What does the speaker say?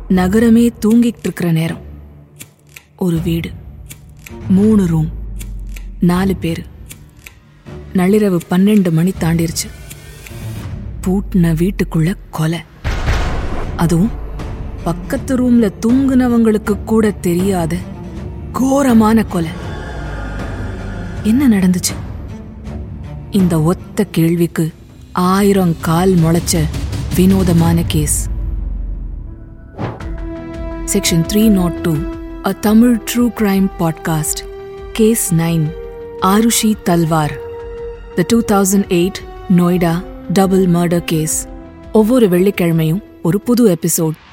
நகரமே தூங்கிட்டு இருக்கிற நேரம் ஒரு வீடு மூணு ரூம் நாலு பேர் நள்ளிரவு பன்னெண்டு மணி தாண்டிருச்சு பூட்டின வீட்டுக்குள்ள கொலை அதுவும் பக்கத்து ரூம்ல தூங்குனவங்களுக்கு கூட தெரியாத கோரமான கொலை என்ன நடந்துச்சு இந்த ஒத்த கேள்விக்கு ஆயிரம் கால் முளைச்ச வினோதமான case section three not two a Tamil true crime podcast case nine Aarushi Talwar the two thousand eight Noida double murder case ஒவ்வொரு வெள்ளிக்கிழமையும் ஒரு புது எபிசோட்